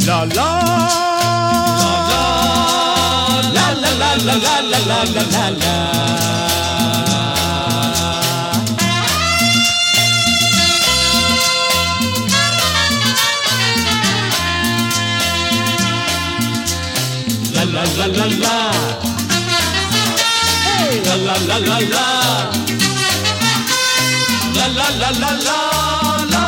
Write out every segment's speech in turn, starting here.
லா லா லா லா லா லா லா லா லா லா லா லா La la la la la. Hey, la la la la la. La la la la la la.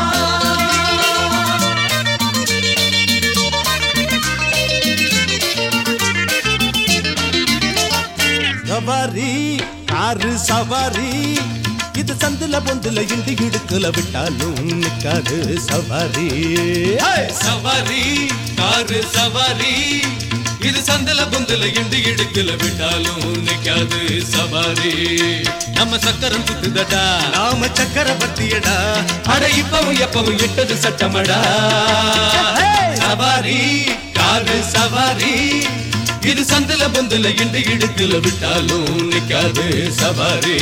சவாரி காரு சவாரி இது சந்துல பொந்துல இண்டி இடுக்கல விட்டாலும் நிக்காது சவாரி சவாரி காரு சவாரி இது சந்தல பொந்தல இண்டு இடுக்கல விட்டாலும் நிக்காது சவாரி நம்ம சக்கரம் சுத்துதடா நாம சக்கரவர்த்தியடா அட இப்பவும் எப்பவும் இட்டது சட்டமடா சவாரி காரு சவாரி இது சந்தல பொந்தல இண்டு இடுக்கல விட்டாலும் நிக்காது சவாரி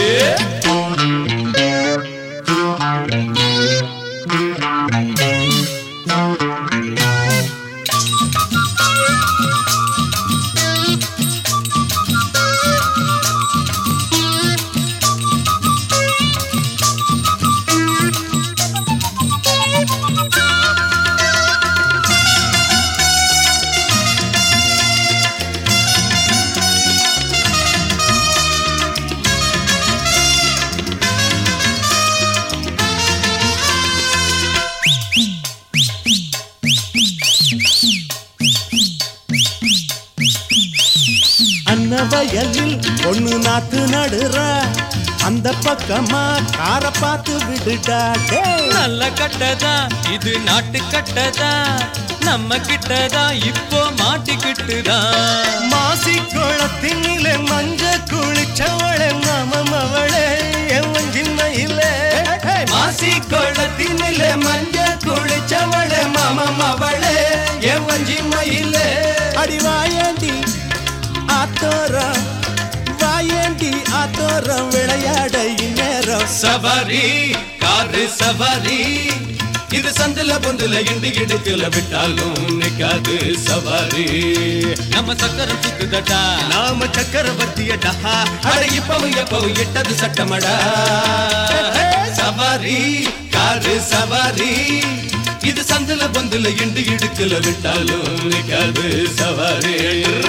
அன்னவயலில் பொண்ணு நாத்து நடுற அந்த பக்கமா கார பார்த்து விடுடா டேய். நல்ல கட்டதா இது நாட்டு கட்டதா நம்ம கிட்டதா இப்போ மாட்டிக்கிட்டுதா மாசி குளத்தினிலே மஞ்ச குளிச்சவளே மாமம் அவளே எவன் சின்னையிலே மாசி கொள்ளத்தினிலே மஞ்ச குளிச்சவளே மாமம் அவளே எவன் ஜிம்மையிலே அடி வாயேண்டி ஆத்தோரம் வாயேண்டி ஆத்தோரம் விளையாட இந்நேரம் சவாரி காரு சவாரி இது சந்தல பொந்துல இண்டு இடுக்கல விட்டாலும் நிக்காது சவாரி நம்ம சக்கரம் சுத்துதட்டா நாம சக்கரவர்த்தியடா அட இப்பவும் எப்பவும் இட்டது சட்டமடா சவாரி காரு சவாரி இது சந்தல பொந்துல இண்டு இடுக்கல விட்டாலும் நிக்காது சவாரி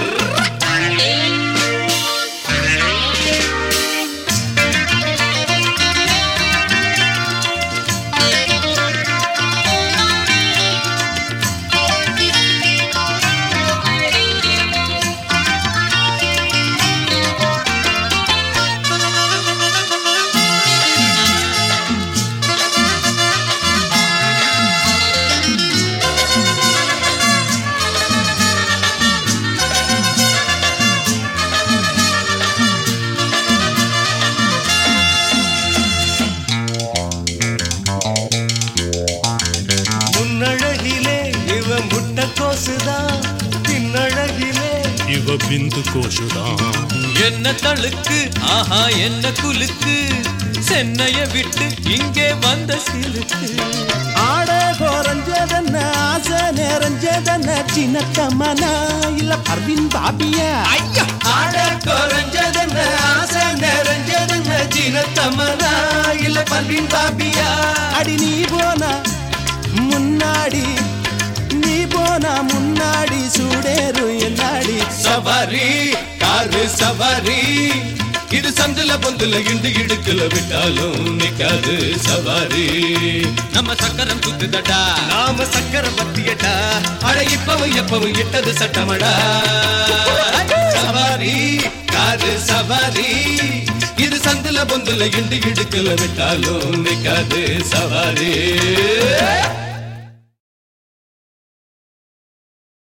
முன்னழகிலே இவ முட்டை கோசுதான் பின்னழகிலே இவ பிந்து கோஷுதான் என்ன தழுக்கு ஆஹா என்ன குலுக்கு சென்னைய விட்டு இங்கே வந்த சிலுக்கு ஆட குறைஞ்சதென்ன ஆசை நிறைஞ்சதென்ன சின்னத்தம்மனா இல்ல பர்வின் பாபியா ஆட குறைஞ்சதென்ன ஆசை நிறைஞ்சதென்ன சின்னத்தம்மனா இல்ல பல்வின் பாபியா அடி நீ போனா முன்னாடி நீ போனா முன்னாடி சூடேறும் என்னாடி சவாரி காரு சவாரி இது சந்துல பொந்துல இண்டு இடுக்கல விட்டாலும் நிக்காது சவாரி நம்ம சக்கரம் சுத்துதடா நாம சக்கரவர்த்தியடா அட இப்பவும் எப்பவும் இட்டது சட்டமடா சவாரி காரு சவாரி இது சந்துல பொந்துல இண்டு இடுக்கல விட்டாலும் நிக்காது சவாரி